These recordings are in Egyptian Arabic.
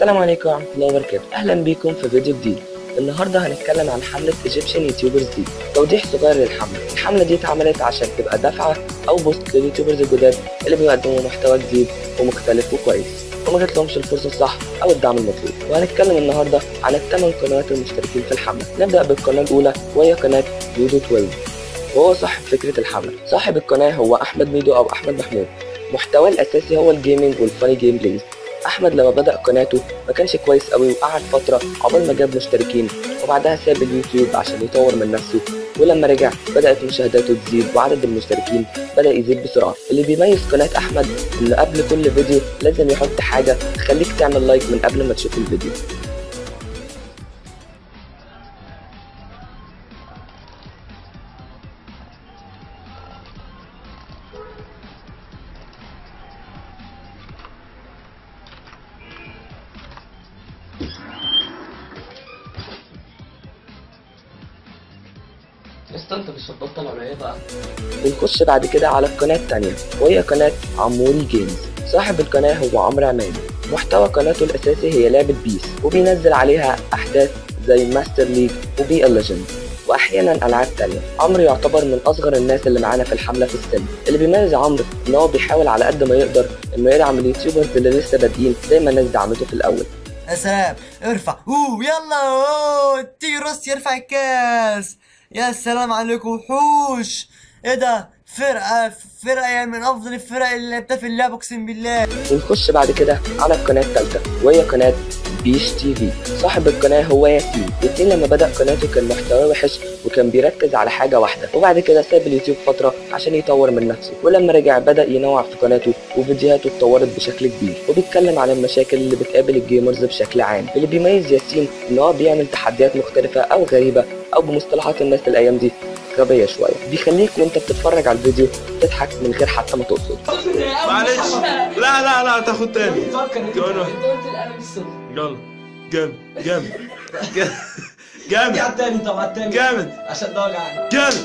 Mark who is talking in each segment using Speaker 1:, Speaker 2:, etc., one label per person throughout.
Speaker 1: السلام عليكم ورحمة الله وبركاته أهلا بيكم في فيديو جديد النهاردة هنتكلم عن حملة ايجيبشن يوتيوبرز دي توضيح صغير للحملة الحملة دي اتعملت عشان تبقى دفعة أو بوست لليوتيوبرز الجداد اللي بيقدموا محتوى جديد ومختلف وكويس وما جاتلهمش الفرصة الصح أو الدعم المطلوب وهنتكلم النهاردة عن الثمان قنوات المشتركين في الحملة نبدأ بالقناة الأولى وهي قناة يودو 12 وهو صاحب فكرة الحملة صاحب القناة هو أحمد ميدو أو أحمد محمود محتواه الأساسي هو الجيمنج والفاني جيم بلايز احمد لما بدا قناته ما كانش كويس قوي وقعد فتره عقبال ما جاب مشتركين وبعدها ساب اليوتيوب عشان يطور من نفسه ولما رجع بدات مشاهداته تزيد وعدد المشتركين بدا يزيد بسرعه اللي بيميز قناه احمد انه قبل كل فيديو لازم يحط حاجه تخليك تعمل لايك من قبل ما تشوف الفيديو
Speaker 2: بس انت مش هتبطل على ايه بقى؟
Speaker 1: بنخش بعد كده على القناه التانية وهي قناه عموري جيمز صاحب القناه هو عمرو عماد محتوى قناته الاساسي هي لعبه بيس وبينزل عليها احداث زي ماستر ليج وبي الليجند واحيانا العاب تانية عمرو يعتبر من اصغر الناس اللي معانا في الحمله في السن اللي بيميز عمرو ان هو بيحاول على قد ما يقدر انه يدعم اليوتيوبرز اللي لسه بادئين زي ما الناس دعمته في الاول
Speaker 3: يا سلام ارفع اوه يلا اوه تيروس يرفع الكاس يا سلام عليكم وحوش ايه ده فرقة فرقة يعني من افضل الفرق اللي لعبتها في اللعبة اقسم بالله
Speaker 1: ونخش بعد كده على القناة التالتة وهي قناة بيش تي في صاحب القناة هو ياسين ياسين لما بدأ قناته كان محتواه وحش وكان بيركز على حاجة واحدة وبعد كده ساب اليوتيوب فترة عشان يطور من نفسه ولما رجع بدأ ينوع في قناته وفيديوهاته اتطورت بشكل كبير وبيتكلم عن المشاكل اللي بتقابل الجيمرز بشكل عام اللي بيميز ياسين ان هو بيعمل تحديات مختلفة او غريبة او بمصطلحات الناس الايام دي غبية شوية بيخليك وانت بتتفرج على الفيديو تضحك من غير حتى ما تقصد
Speaker 4: معلش لا لا لا تاخد تاني
Speaker 2: فكر انت
Speaker 4: كمان واحد.
Speaker 2: انت قلت القلم الصفر
Speaker 4: يلا جامد جامد جامد
Speaker 2: في
Speaker 4: جامد
Speaker 2: على التاني طب على التاني
Speaker 4: جامد
Speaker 2: عشان ده وجعني
Speaker 4: جامد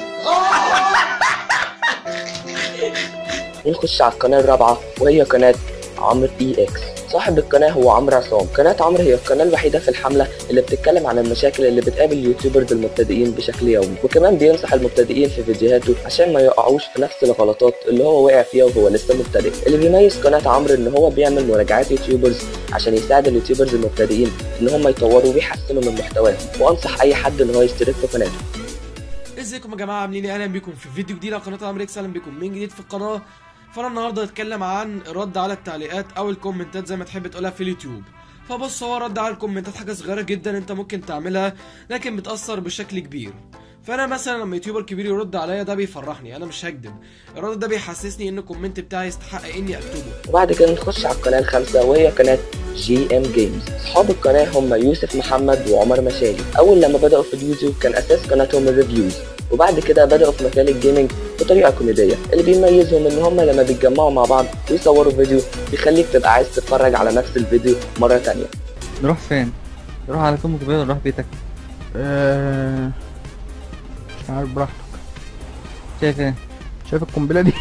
Speaker 1: ونخش على القناة الرابعة وهي قناة عمرو اي اكس صاحب القناة هو عمرو عصام قناة عمرو هي القناة الوحيدة في الحملة اللي بتتكلم عن المشاكل اللي بتقابل اليوتيوبرز المبتدئين بشكل يومي وكمان بينصح المبتدئين في فيديوهاته عشان ما يقعوش في نفس الغلطات اللي هو وقع فيها وهو لسه مبتدئ اللي بيميز قناة عمرو ان هو بيعمل مراجعات يوتيوبرز عشان يساعد اليوتيوبرز المبتدئين ان هم يطوروا ويحسنوا من محتواهم وانصح اي حد ان هو يشترك في قناته
Speaker 5: ازيكم يا جماعه عاملين ايه اهلا بيكم في فيديو جديد على قناه عمرو اكس اهلا بيكم من جديد في القناه فانا النهارده هتكلم عن الرد على التعليقات او الكومنتات زي ما تحب تقولها في اليوتيوب فبص هو رد على الكومنتات حاجه صغيره جدا انت ممكن تعملها لكن بتاثر بشكل كبير فانا مثلا لما يوتيوبر كبير يرد عليا ده بيفرحني انا مش هكدب الرد ده بيحسسني ان الكومنت بتاعي يستحق اني اكتبه
Speaker 1: وبعد كده نخش على القناة الخامسة وهي قناة جي ام جيمز اصحاب القناة هم يوسف محمد وعمر مشاري اول لما بدأوا في اليوتيوب كان اساس قناتهم الريفيوز وبعد كده بدأوا في مجال الجيمنج بطريقة كوميدية اللي بيميزهم ان هم لما بيتجمعوا مع بعض ويصوروا فيديو بيخليك تبقى عايز تتفرج على نفس الفيديو مرة تانية
Speaker 6: نروح فين؟ نروح على كم كبير نروح بيتك
Speaker 7: آه، مش عارف براحتك
Speaker 6: شايف ايه؟
Speaker 7: شايف القنبله دي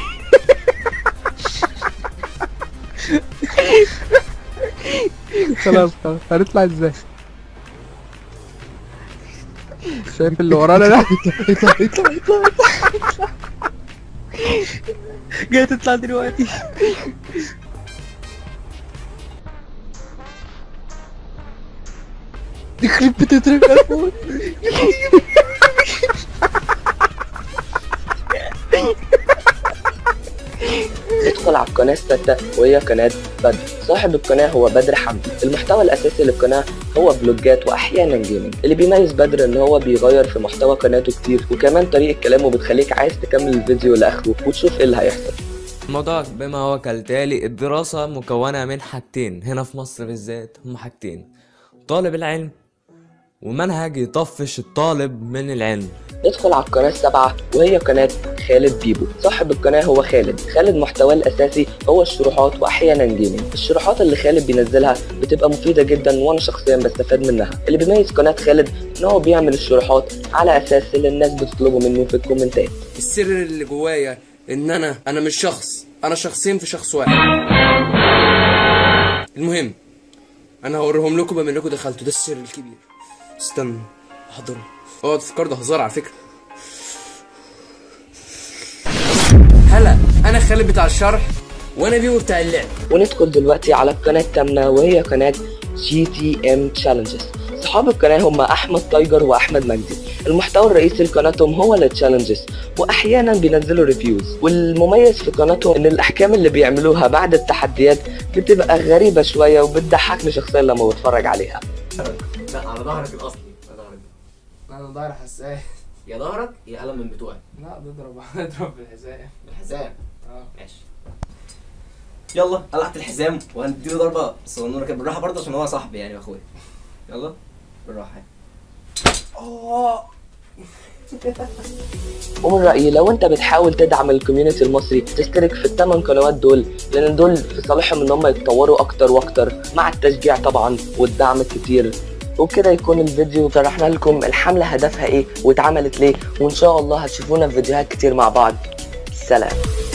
Speaker 7: خلاص خلاص هنطلع ازاي شايف اللي ورانا ده
Speaker 6: اطلع اطلع اطلع اطلع جاي تطلع دلوقتي يخرب بيت التليفون
Speaker 1: ندخل على القناة السادسة وهي قناة بدر صاحب القناة هو بدر حمدي المحتوى الأساسي للقناة هو فلوجات وأحيانا جيمنج اللي بيميز بدر إن هو بيغير في محتوى قناته كتير وكمان طريقة كلامه بتخليك عايز تكمل الفيديو لآخره وتشوف إيه اللي هيحصل
Speaker 8: الموضوع بما هو كالتالي الدراسة مكونة من حاجتين هنا في مصر بالذات هما حاجتين طالب العلم ومنهج يطفش الطالب من العلم
Speaker 1: ندخل على القناة السابعة وهي قناة خالد بيبو صاحب القناة هو خالد خالد محتواه الأساسي هو الشروحات وأحيانا جيمنج الشروحات اللي خالد بينزلها بتبقى مفيدة جدا وأنا شخصيا بستفاد منها اللي بيميز قناة خالد إن هو بيعمل الشروحات على أساس اللي الناس بتطلبه منه في الكومنتات
Speaker 9: السر اللي جوايا ان انا انا مش شخص انا شخصين في شخص واحد المهم انا هوريهم لكم بما انكم دخلتوا ده السر الكبير استنى احضره اه تفكر ده هزار على فكره هلا انا خالد بتاع الشرح وانا بيبو بتاع اللعب
Speaker 1: وندخل دلوقتي على القناة التامنة وهي قناة جي تي ام تشالنجز صحاب القناة هم أحمد تايجر وأحمد مجدي المحتوى الرئيسي لقناتهم هو التشالنجز وأحيانا بينزلوا ريفيوز والمميز في قناتهم إن الأحكام اللي بيعملوها بعد التحديات بتبقى غريبة شوية وبتضحكني شخصيا لما بتفرج عليها
Speaker 10: لا على ظهرك الاصلي على ظهرك
Speaker 9: انا ضايع حساس
Speaker 10: يا ظهرك يا قلم من بتوعك
Speaker 9: لا نضرب نضرب بالحزام
Speaker 10: الحزام
Speaker 9: اه
Speaker 10: ماشي يلا قلعت الحزام وهنديله ضربه صغنونه كده بالراحه برضه عشان هو صاحبي يعني واخويا يلا بالراحه
Speaker 1: ومن رأيي لو انت بتحاول تدعم الكوميونتي المصري تشترك في الثمان قنوات دول لان دول في صالحهم ان هم يتطوروا اكتر واكتر مع التشجيع طبعا والدعم الكتير وبكده يكون الفيديو شرحنا لكم الحملة هدفها ايه واتعملت ليه وان شاء الله هتشوفونا في فيديوهات كتير مع بعض سلام